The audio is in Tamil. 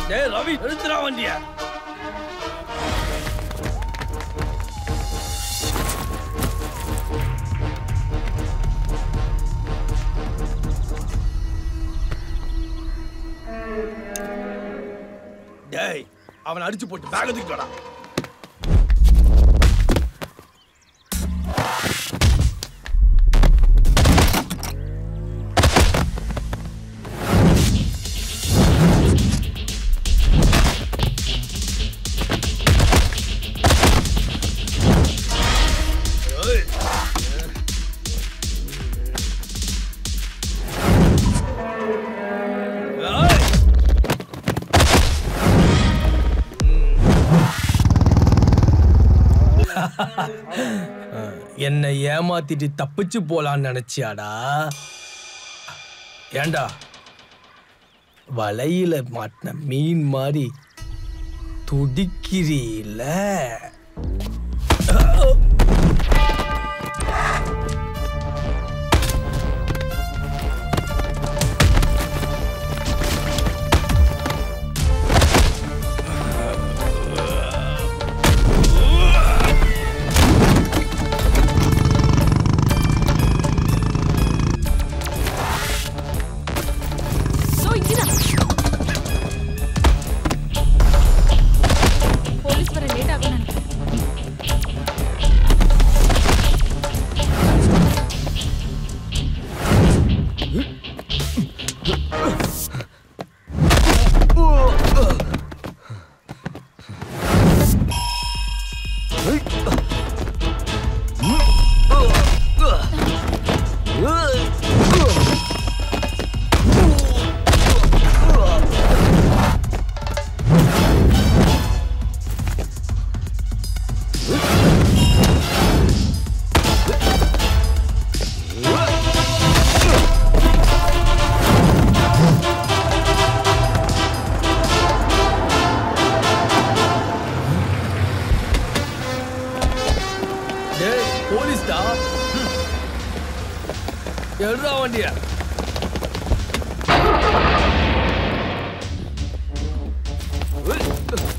டேய் ரவி நிறுத்துறா வண்டிய டேய் அவனை அடிச்சு போட்டு பேக தூக்கிட்டு வாடா ஏய். ஏய். என்னை ஏமாத்திட்டு தப்பிச்சு போலான்னு நினைச்சியாடா ஏண்டா வலையில மாட்டின மீன் மாதிரி துடிக்கிறீல So இங்கதான் போலீஸ் வர லேட் ஆகும் நினைக்கிறேன் டேய் போலீஸ்டா எடுறா வண்டிய ஏய்.